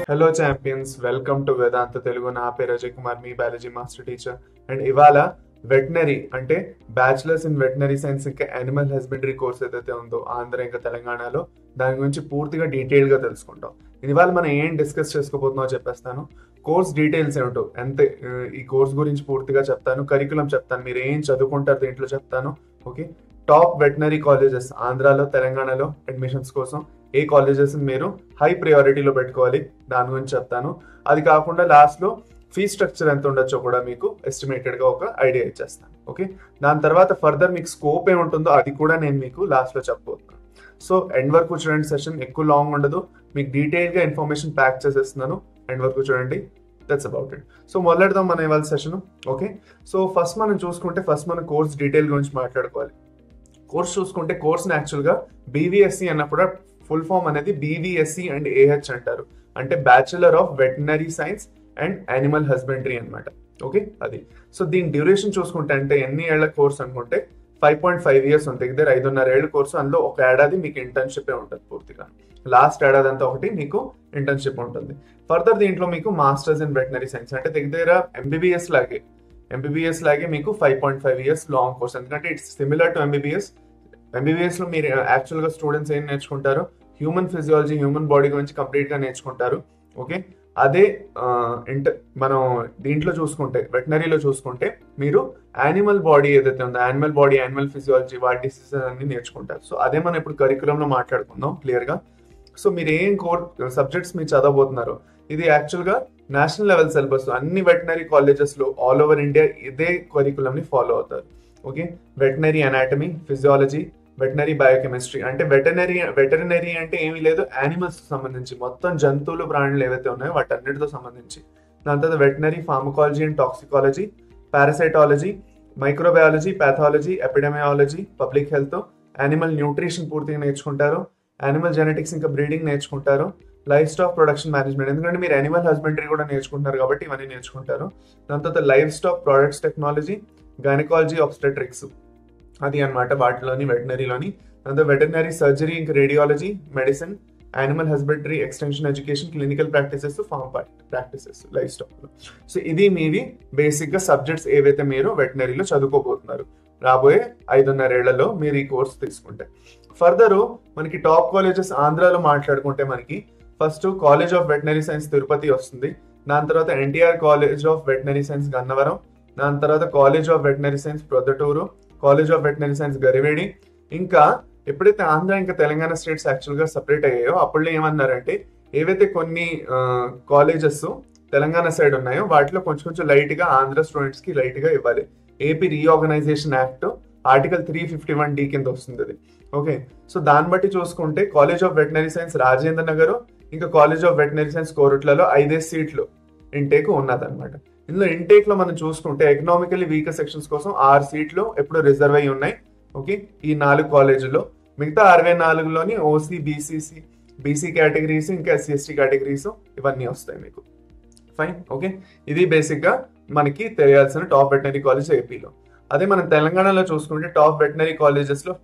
hello champions welcome to Vedanta Telugu నా పేరు అజయ్ కుమార్ మీ బయాలజీ మాస్టర్ టీచర్ అండ్ ఇవాళ వెటనరీ అంటే బ్యాచిలర్స్ ఇన్ వెటనరీ సైన్స్ ఇంకా యానిమల్ హస్బెండరీ కోర్స్ ఏదైతే ఉందో ఆంధ్ర ఇంకా తెలంగాణలో దాని గురించి పూర్తిగా డీటెయిల్ గా తెలుసుకుంటాం ఇవాళ మనం ఏం డిస్కస్ చేసుకోబోతున్నామో చెప్పేస్తాను కోర్స్ డీటెయిల్స్ ఏమిటో అంతే ఆ, ఈ కోర్స్ గురించి పూర్తిగా చెప్తాను కరికులం చెప్తాను మీరు ఏం చదువుకుంటారు దీంట్లో చెప్తాను ఓకే టాప్ వెటనరీ కాలేజెస్ ఆంధ్రాలో తెలంగాణలో అడ్మిషన్స్ కోసం ఏ కాలేజెస్ మీరు హై ప్రయారిటీలో పెట్టుకోవాలి దాని గురించి చెప్తాను అది కాకుండా లాస్ట్ లో ఫీ స్ట్రక్చర్ ఎంత ఉండొచ్చో కూడా మీకు ఎస్టిమేటెడ్ గా ఒక ఐడియా ఇచ్చేస్తాను ఓకే దాని తర్వాత ఫర్దర్ మీకు స్కోప్ ఏముంటుందో అది కూడా నేను మీకు లాస్ట్ లో చెప్పబోతున్నాను సో ఎండ్ వరకు చూడండి సెషన్ ఎక్కువ లాంగ్ ఉండదు మీకు డీటెయిల్ గా ఇన్ఫర్మేషన్ ప్యాక్ చేసేస్తున్నాను ఎండ్ వరకు చూడండి దట్స్ అబౌట్ ఇట్ సో మొదలెడదాం మన ఇవాళ సెషన్ ఓకే సో ఫస్ట్ మనం చూసుకుంటే ఫస్ట్ మనం కోర్స్ డీటెయిల్ గురించి మాట్లాడుకోవాలి కోర్స్ చూసుకుంటే కోర్స్ యాక్చువల్గా బీవీఎస్సీ అన్నప్పుడు ఫుల్ ఫామ్ అనేది బీవీఎస్సీ అండ్ ఏహెచ్ అంటారు అంటే bachelor of veterinary science and animal husbandry అన్నమాట ఓకే అది సో దీని డ్యూరేషన్ చూసుకుంటే అంటే ఎన్ని ఏళ్ల కోర్స్ అనుకుంటే ఫైవ్ పాయింట్ ఫైవ్ ఇయర్స్ ఉంటుంది దగ్గర ఐదున్నర ఏళ్ళ కోర్సు అందులో ఒక ఏడాది మీకు ఇంటర్న్షిప్ ఉంటుంది పూర్తిగా లాస్ట్ ఏడాది అంతా ఒకటి మీకు ఇంటర్న్షిప్ ఉంటుంది ఫర్దర్ దీంట్లో మీకు మాస్టర్స్ ఇన్ వెటనరీ సైన్స్ అంటే దగ్గర ఎంబీబీఎస్ లాగే ఎంబీబీఎస్ లాగే మీకు five point five years long course ఎందుకంటే it's similar to MBBS MBBS లో మీరు యాక్చువల్ గా స్టూడెంట్స్ ఏం నేర్చుకుంటారు హ్యూమన్ ఫిజియాలజీ హ్యూమన్ బాడీ గురించి కంప్లీట్ గా నేర్చుకుంటారు ఓకే అదే ఇంట మనం దీంట్లో చూసుకుంటే వెటనరీలో చూసుకుంటే మీరు యానిమల్ బాడీ ఏదైతే ఉందో యానిమల్ బాడీ యానిమల్ ఫిజియాలజీ వాటి డిసీజెస్ అన్ని నేర్చుకుంటారు సో అదే మనం ఇప్పుడు కరికులంలో మాట్లాడుకుందాం క్లియర్ గా సో మీరు ఏం కోర్ సబ్జెక్ట్స్ మీరు చదవబోతున్నారు ఇది యాక్చువల్ గా నేషనల్ లెవెల్ సిలబస్ అన్ని వెటనరీ కాలేజెస్ లో ఆల్ ఓవర్ ఇండియా ఇదే కరికులం ని ఫాలో అవుతారు okay veterinary anatomy physiology veterinary biochemistry అంటే వెటనరీ వెటరినరీ అంటే ఏమీ లేదు యానిమల్స్ సంబంధించి మొత్తం జంతువులు ప్రాణులు ఏవైతే ఉన్నాయో వాటన్నిటితో సంబంధించి దాని తర్వాత veterinary pharmacology and toxicology parasitology microbiology pathology epidemiology public health animal nutrition పూర్తిగా నేర్చుకుంటారు యానిమల్ జెనెటిక్స్ ఇంకా బ్రీడింగ్ నేర్చుకుంటారు లైఫ్ స్టాక్ ప్రొడక్షన్ మేనేజ్మెంట్ ఎందుకంటే మీరు యానిమల్ హస్బెండరీ కూడా నేర్చుకుంటారు కాబట్టి ఇవన్నీ నేర్చుకుంటారు దాని తర్వాత livestock products technology gynaecology obstetrics అది అన్నమాట వాటిలోని వెటనరీలోని దాంతో వెటనరీ సర్జరీ ఇంకా radiology medicine animal husbandry extension education clinical practices farm practices livestock లో సో ఇది మీవి బేసిక్ గా సబ్జెక్ట్స్ ఏవైతే మీరు వెటనరీలో చదువుకోబోతున్నారు రాబోయే ఐదున్నరేళ్లలో మీరు ఈ కోర్స్ తీసుకుంటే ఫర్దర్ మనకి టాప్ కాలేజెస్ ఆంధ్రాలో మాట్లాడుకుంటే మనకి first college of veterinary science Tirupati వస్తుంది దాని తర్వాత NTR college of veterinary science Gannavaram దాని తర్వాత college of veterinary science Proddatur college of veterinary science Garividi ఇంకా ఎప్పుడైతే ఆంధ్ర ఇంకా తెలంగాణ స్టేట్స్ యాక్చువల్ గా సపరేట్ అయ్యాయో అప్పుడు ఏమన్నారంటే ఏవైతే కొన్ని కాలేజెస్ తెలంగాణ సైడ్ ఉన్నాయో వాటిలో కొంచెం కొంచెం లైట్ గా ఆంధ్ర స్టూడెంట్స్ కి లైట్ గా ఇవ్వాలి AP reorganisation act article three fifty one D కింద వస్తుంది అది ఓకే సో దాన్ని బట్టి చూసుకుంటే college of veterinary science Rajendra Nagar ఇంకా కాలేజ్ ఆఫ్ వెటనరీ సైన్స్ కోరుట్లలో ఐదేసి సీట్లు ఇంటేక్ ఉన్నదన్నమాట ఇందులో ఇంటేక్ లో మనం చూసుకుంటే ఎకనామికల్లీ వీకర్ సెక్షన్స్ కోసం ఆరు సీట్లు ఎప్పుడు రిజర్వ్ అయి ఉన్నాయి ఓకే ఈ నాలుగు కాలేజీలో మిగతా అరవై నాలుగులోని ఓసీ బీసీసీ బీసీ కేటగిరీస్ ఇంకా ఎస్సీ ఎస్టీ కేటగిరీస్ ఇవన్నీ వస్తాయి మీకు ఫైన్ ఓకే ఇది బేసిక్ గా మనకి తెలియాల్సిన టాప్ వెటనరీ కాలేజ్ ఏపీలో అదే మనం తెలంగాణలో చూసుకుంటే టాప్ వెటనరీ కాలేజెస్ లో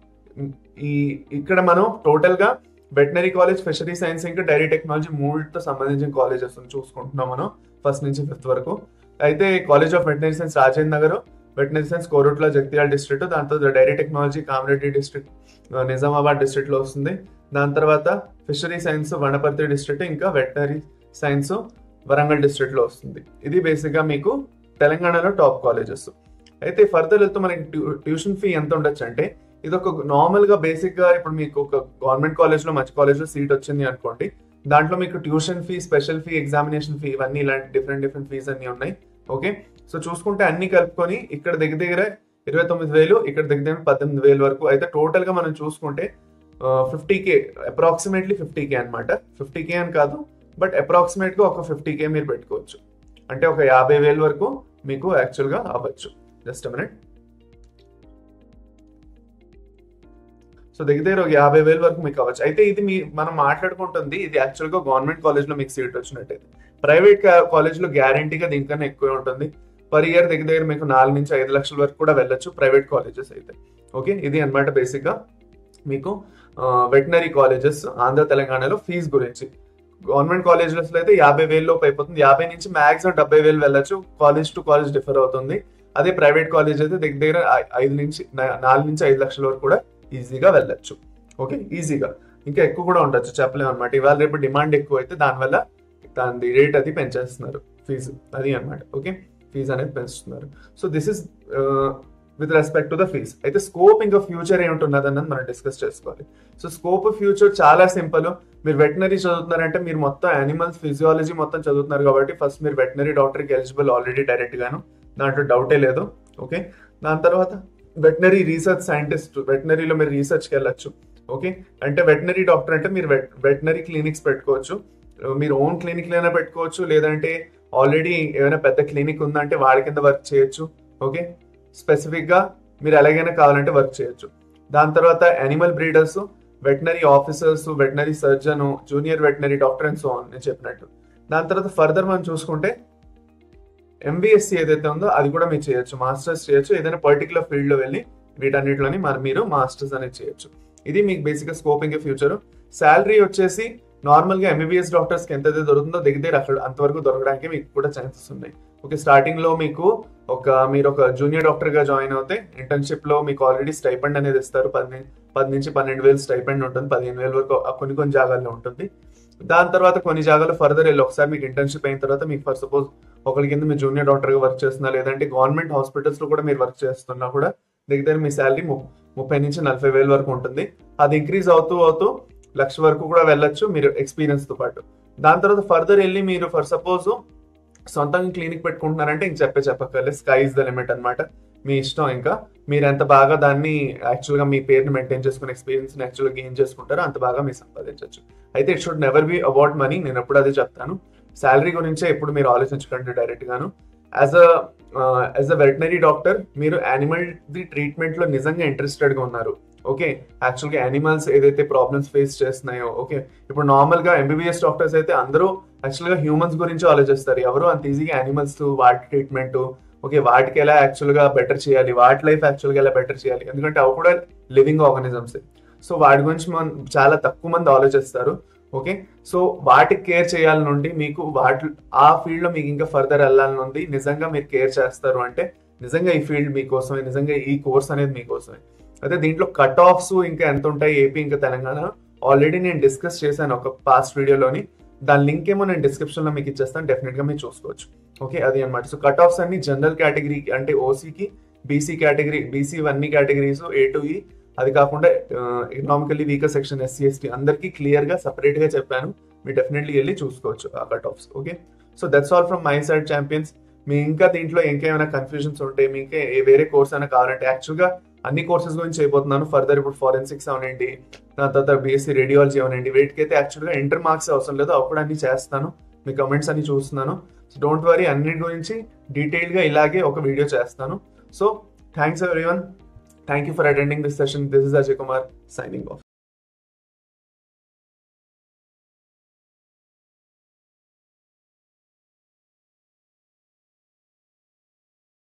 ఈ ఇక్కడ మనం టోటల్ గా వెటనరీ కాలేజ్ ఫిషరీ సైన్స్ ఇంకా డైరీ టెక్నాలజీ మూడితో సంబంధించిన కాలేజెస్ చూసుకుంటున్నాం మనం ఫస్ట్ నుంచి ఫిఫ్త్ వరకు అయితే college of veterinary science Rajendra Nagar veterinary science Koratla Jagtial district దాని తర్వాత dairy technology Kamareddy district Nizamabad district లో వస్తుంది దాని తర్వాత ఫిషరీ సైన్స్ వనపర్తి డిస్ట్రిక్ట్ ఇంకా వెటనరీ సైన్స్ వరంగల్ డిస్ట్రిక్ట్ లో వస్తుంది ఇది బేసిక్ గా మీకు తెలంగాణలో టాప్ కాలేజెస్ అయితే ఫర్దర్ వెళ్తూ మనకి ట్యూషన్ ఫీ ఎంత ఉండొచ్చు అంటే ఇది ఒక నార్మల్ గా బేసిక్ గా ఇప్పుడు మీకు ఒక గవర్నమెంట్ కాలేజ్ లో మంచి కాలేజ్ లో సీట్ వచ్చింది అనుకోండి దాంట్లో మీకు tuition fee special fee examination fee ఇవన్నీ ఇలాంటి డిఫరెంట్ డిఫరెంట్ ఫీస్ అన్ని ఉన్నాయి ఓకే సో చూసుకుంటే అన్ని కలుపుకొని ఇక్కడ దగ్గర దగ్గర ఇరవై తొమ్మిది వేలు ఇక్కడ దగ్గర దగ్గర పద్దెనిమిది వేలు వరకు అయితే టోటల్ గా మనం చూసుకుంటే fifty K approximately fifty K అనమాట ఫిఫ్టీ కే అని కాదు బట్ అప్రాక్సిమేట్ గా ఒక ఫిఫ్టీ కే మీరు పెట్టుకోవచ్చు అంటే ఒక యాభై వేలు వరకు మీకు యాక్చువల్ గా అవ్వచ్చు జస్ట్ మినిట్ సో దగ్గర దగ్గర ఒక యాభై వేల వరకు మీకు అవ్వచ్చు అయితే ఇది మీ మనం మాట్లాడుకుంటుంది ఇది యాక్చువల్ గా గవర్నమెంట్ కాలేజ్ లో మీకు సీట్ వచ్చినట్టయితే ప్రైవేట్ కాలేజ్ లో గ్యారంటీగా దీనికన్నా ఎక్కువ ఉంటుంది పర్ ఇయర్ దగ్గర దగ్గర మీకు నాలుగు నుంచి ఐదు లక్షల వరకు కూడా వెళ్ళొచ్చు ప్రైవేట్ కాలేజెస్ అయితే ఓకే ఇది అనమాట బేసిక్ గా మీకు వెటనరీ కాలేజెస్ ఆంధ్ర తెలంగాణలో ఫీజు గురించి గవర్నమెంట్ కాలేజెస్ లో అయితే యాభై వేలు లోపు అయిపోతుంది యాభై నుంచి మాక్సిమం డెబ్బై వేలు వెళ్ళొచ్చు కాలేజ్ టు కాలేజ్ డిఫర్ అవుతుంది అదే ప్రైవేట్ కాలేజ్ అయితే దగ్గర దగ్గర ఐ- ఐదు నుంచి నా- నాలుగు నుంచి ఐదు లక్షల వరకు కూడా ఈజీగా వెళ్ళొచ్చు ఓకే ఈజీగా ఇంకా ఎక్కువ కూడా ఉండొచ్చు చెప్పలేము అనమాట ఇవాళ రేపు డిమాండ్ ఎక్కువ అయితే దానివల్ల దాని రేట్ అది పెంచేస్తున్నారు ఫీజు అది అనమాట ఓకే ఫీజు అనేది పెంచుతున్నారు so this is with respect to the fees అయితే స్కోప్ ఇంకా ఫ్యూచర్ ఏముంటున్నది అన్నది మనం డిస్కస్ చేసుకోవాలి సో స్కోప్ ఫ్యూచర్ చాలా సింపుల్ మీరు వెటనరీ చదువుతున్నారంటే మీరు మొత్తం యానిమల్స్ ఫిజియాలజీ మొత్తం చదువుతున్నారు కాబట్టి ఫస్ట్ మీరు వెటనరీ డాక్టర్కి ఎలిజిబుల్ ఆల్రెడీ డైరెక్ట్ గాను దాంట్లో డౌటే లేదు ఓకే దాని తర్వాత వెటనరీ రీసెర్చ్ సైంటిస్ట్ వెటనరీలో మీరు రీసెర్చ్కి వెళ్ళొచ్చు ఓకే అంటే వెటనరీ డాక్టర్ అంటే మీరు వెటనరీ క్లినిక్స్ పెట్టుకోవచ్చు మీరు ఓన్ క్లినిక్ అయినా పెట్టుకోవచ్చు లేదంటే ఆల్రెడీ ఏమైనా పెద్ద క్లినిక్ ఉందంటే వాడి కింద వర్క్ చేయొచ్చు ఓకే స్పెసిఫిక్ గా మీరు ఎలాగైనా కావాలంటే వర్క్ చేయొచ్చు దాని తర్వాత animal breeders veterinary officers veterinary surgeon junior veterinary doctor and so on నేను చెప్పినట్టు దాని తర్వాత ఫర్దర్ మనం చూసుకుంటే ఎంబీఎస్సీ ఏదైతే ఉందో అది కూడా మీరు చేయొచ్చు మాస్టర్స్ చేయొచ్చు ఏదైనా పర్టికులర్ ఫీల్డ్ లో వెళ్ళి వీటన్నిటిలోని మరి మీరు మాస్టర్స్ అనేది చేయొచ్చు ఇది మీకు బేసిక్ గా స్కోప్ ఇంకా ఫ్యూచర్ శాలరీ వచ్చేసి నార్మల్ గా ఎంబీబీఎస్ డాక్టర్స్ కి ఎంత అయితే దొరుకుతుందో దగ్గర దగ్గర అక్కడ అంతవరకు దొరకడానికి మీకు కూడా ఛాన్సెస్ ఉన్నాయి ఓకే స్టార్టింగ్ లో మీకు ఒక మీరు ఒక జూనియర్ డాక్టర్ గా జాయిన్ అవుతే ఇంటర్న్షిప్ లో మీకు ఆల్రెడీ స్టైపెండ్ అనేది ఇస్తారు పది పది నుంచి పన్నెండు వేలు స్టైపెండ్ ఉంటుంది పదిహేను వేల వరకు ఆ కొన్ని కొన్ని జాగాల్లో ఉంటుంది దాని తర్వాత కొన్ని జాగాలు ఫర్దర్ వెళ్ళి ఒకసారి మీకు ఇంటర్న్షిప్ అయిన తర్వాత మీకు ఫర్ సపోజ్ ఒకరి కింద మీరు జూనియర్ డాక్టర్ గా వర్క్ చేస్తున్నా లేదంటే గవర్నమెంట్ హాస్పిటల్స్ లో కూడా మీరు వర్క్ చేస్తున్నా కూడా దగ్గర మీ శాలరీ ముప్పై నుంచి నలభై వేల వరకు ఉంటుంది అది ఇంక్రీజ్ అవుతూ అవుతూ లక్ష వరకు కూడా వెళ్ళొచ్చు మీరు ఎక్స్పీరియన్స్ తో పాటు దాని తర్వాత ఫర్దర్ వెళ్ళి మీరు ఫర్ సపోజ్ సొంతంగా క్లినిక్ పెట్టుకుంటున్నారంటే ఇంక చెప్పే చెప్పక్కర్లేదు స్కై ఇస్ ద లిమిట్ అనమాట మీ ఇష్టం ఇంకా మీరు ఎంత బాగా దాన్ని యాక్చువల్గా మీ పేరుని మెయింటైన్ చేసుకుని ఎక్స్పీరియన్స్ యాక్చువల్గా గెయిన్ చేసుకుంటారో అంత బాగా మీరు సంపాదించవచ్చు అయితే it should never be about money నేను ఎప్పుడు అదే చెప్తాను శాలరీ గురించే ఎప్పుడు మీరు ఆలోచించకండి డైరెక్ట్ గాను as a as a veterinary doctor మీరు యానిమల్ ది ట్రీట్మెంట్ లో నిజంగా ఇంట్రెస్టెడ్ గా ఉన్నారు ఓకే యాక్చువల్గా యానిమల్స్ ఏదైతే ప్రాబ్లమ్స్ ఫేస్ చేస్తున్నాయో ఓకే ఇప్పుడు నార్మల్ గా ఎంబీబీఎస్ డాక్టర్స్ అయితే అందరూ యాక్చువల్గా హ్యూమన్స్ గురించి ఆలోచిస్తారు ఎవరు అంత ఈజీగా యానిమల్స్ వాటి ట్రీట్మెంట్ ఓకే వాటికి ఎలా యాక్చువల్గా బెటర్ చేయాలి వాటి లైఫ్ యాక్చువల్గా ఎలా బెటర్ చేయాలి ఎందుకంటే అవి కూడా లివింగ్ ఆర్గానిజమ్స్ సో వాటి గురించి మనం చాలా తక్కువ మంది ఆలోచిస్తారు ఓకే సో వాటికి కేర్ చేయాలని నుండి మీకు వాటి ఆ ఫీల్డ్ లో మీకు ఇంకా ఫర్దర్ వెళ్ళాలని ఉంది నిజంగా మీరు కేర్ చేస్తారు అంటే నిజంగా ఈ ఫీల్డ్ మీకోసమే నిజంగా ఈ కోర్స్ అనేది మీకోసమే అయితే దీంట్లో కట్ ఆఫ్స్ ఇంకా ఎంత ఉంటాయి ఏపీ ఇంకా తెలంగాణ ఆల్రెడీ నేను డిస్కస్ చేశాను ఒక పాస్ట్ వీడియోలోని దాని లింక్ ఏమో నేను డిస్క్రిప్షన్ లో మీకు ఇచ్చేస్తాను డెఫినెట్ గా మీరు చూసుకోవచ్చు ఓకే అది అనమాట సో కట్ ఆఫ్స్ అన్ని జనరల్ కేటగిరీ అంటే ఓసీకి బీసీ కేటగిరీ బీసీ అన్ని కేటగిరీస్ ఏ టు ఈ అది కాకుండా economically weaker section SC ST అందరికీ క్లియర్ గా సపరేట్ గా చెప్పాను మీరు డెఫినెట్లీ వెళ్ళి చూసుకోవచ్చు ఆ cut offs okay so that's all from my side champions మీ ఇంకా దీంట్లో ఇంకేమైనా కన్ఫ్యూజన్స్ ఉంటే మీకే ఏ వేరే కోర్స్ అయినా కావాలంటే యాక్చువల్గా అన్ని కోర్సెస్ గురించి చేయబోతున్నాను ఫర్దర్ ఇప్పుడు ఫారెన్సిక్స్ అవనండి దాని తర్వాత బీఎస్సీ రేడియాలజీ అవనండి వీటికైతే యాక్చువల్గా ఇంటర్ మార్క్స్ అవసరం లేదు అప్పుడు అన్ని చేస్తాను మీ కమెంట్స్ అన్ని చూస్తున్నాను సో డోంట్ వరీ అన్నిటి గురించి డీటెయిల్గా ఇలాగే ఒక వీడియో చేస్తాను so thanks everyone thank you for attending this session this is Ajay Kumar signing of